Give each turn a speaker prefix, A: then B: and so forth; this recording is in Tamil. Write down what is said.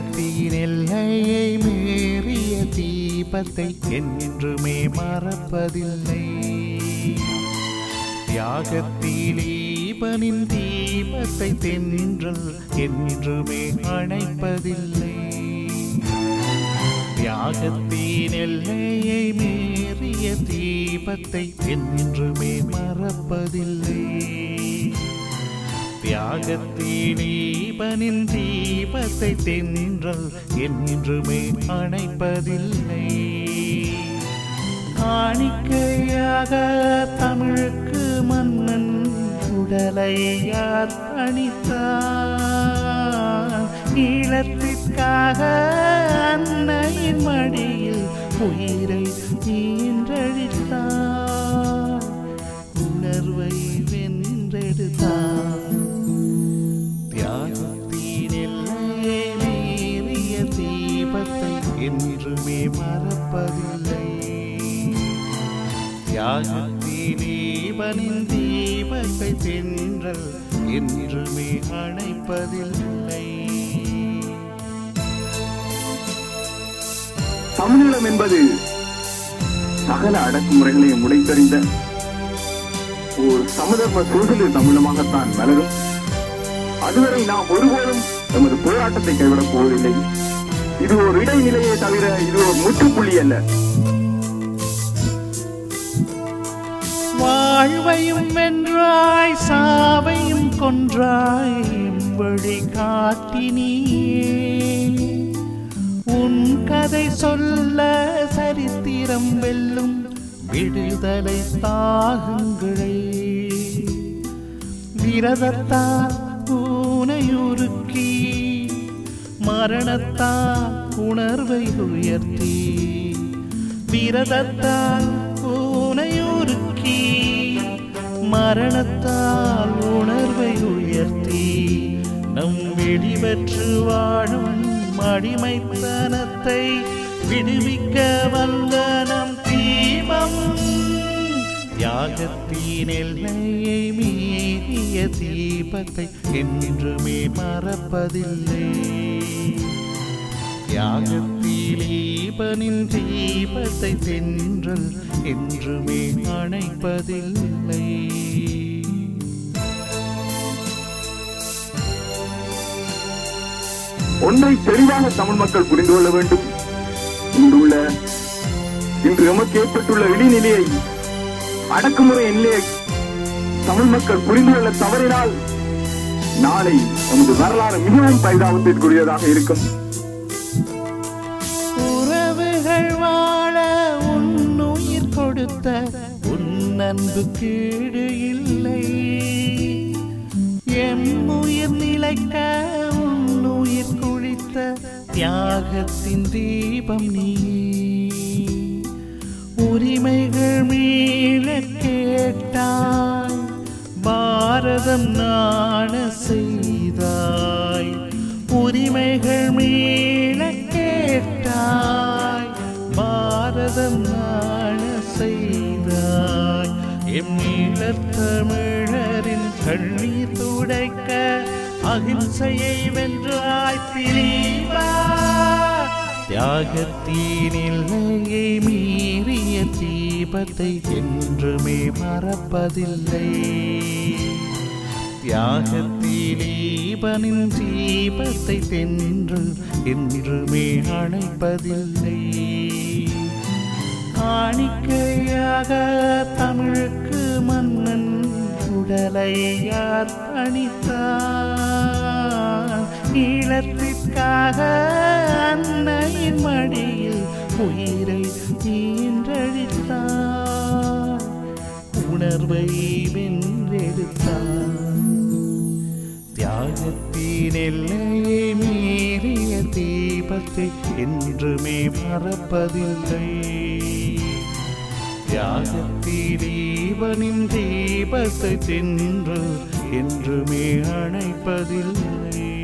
A: தியாகத்தின் எல்லையை மீறிய தீபத்தை என்றுமே மறப்பதில்லை தியாகத்தில் ஈபனின் தீபத்தை தென்றல் என்றுமே அணைப்பதில்லை தியாகத்தின் எல்லையை மீறிய தீபத்தை என்றுமே மறப்பதில்லை தியாகத்தின் ஈபனின் தீபத்தை தென்றல் என்றுமே அணைப்பதில்லை காணிக்கையாக தமிழுக்கு மன்னன் உடலை அர்ப்பணித்தார் ஈழத்திற்காக அன்னையின் மடியில் உயிரை ஈன்றழித்தார் உணர்வை வென்றெடுத்தார் தியாகத்தின் எல்லையை மீறிய தீபத்தை என்றுமே மறப்பதில்லை தியாகத்தின் ஈவனின் தீபத்தை தென்றல் என்றுமே அணைப்பதில்லை
B: தமிழீழம் என்பது சகல அடக்குமுறைகளையும் உடைத்தறிந்த ஒரு சமதர்ம சோதனை தமிழமாகத்தான் மலரும் அதுவரை நாம் ஒருபோதும் நமது போராட்டத்தை கைவிடப் போவதில்லை இது ஒரு இடைநிலையே தவிர இது ஒரு முற்றுப்புள்ளி அல்ல
A: வாழ்வையும் வென்றாய் சாவையும் கொன்றாய் வழி காட்டினியே உன் கதை சொல்ல சரித்திரம் வெல்லும் விடுதலை தாகுங்களே விரதத்தால் பூனையுருக்கி மரணத்தால் உணர்வை உயர்த்தி விரதத்தால் பூனையுருக்கி மரணத்தால் உணர்வை உயர்த்தி நம் வெடிவற்று வாழும் அடிமைத்தனத்தை விடுவிக்க வந்த நம் தீபம் தியாகத்தின் எல்லையை மீறிய தீபத்தை என்றுமே மறப்பதில்லை தியாகத்தில் ஈபனின் தீபத்தை தென்றல் என்றுமே அணைப்பதில்லை
B: ஒன்றை தெளிவாக தமிழ் மக்கள் புரிந்து கொள்ள வேண்டும் இன்றுள்ள இன்று எமக்கு ஏற்பட்டுள்ள இடைநிலையை அடக்குமுறை நிலையை தமிழ் மக்கள் புரிந்து கொள்ள தவறினால் நாளை நமது வரலாறு மிகவும் பரிதாபத்திற்குரியதாக இருக்கும்
A: உறவுகள் வாழ உன்னுயிர் கொடுத்த உன் அன்பு கீடு இல்லை எம் உயிர் நிலைக்க உன்னுயிர் குளித்த தியாகத்தின் தீபம் நீ உரிமைகள் மீள கேட்டாய் பாரதம் நாண செய்தாய் உரிமைகள் மீள கேட்டாய் பாரதம் நாண செய்தாய் எம் தமிழரின் கண்ணீர் துடைக்க அகிம்சையை வென்றாய் திலீபா தியாகத்தின் எல்லையை மீறிய தீபத்தை என்றுமே மறப்பதில்லை தியாகத்தில் ஈபனின் தீபத்தை தென்று என்றுமே அணைப்பதில்லை காணிக்கையாக தமிழுக்கு மன்னன் உடலை அர்ப்பணித்தான் ஈழத்திற்காக அன்னையின் மடியில் உயிரை ஈன்றழித்தான் உணர்வை வென்றெடுத்தான் தியாகத்தின் எல்லையை மீறிய தீபத்தை என்றுமே மறப்பதில்லை தியாகத்தில் தீபனின் தீபத்தை தின்று என்றுமே அணைப்பதில்லை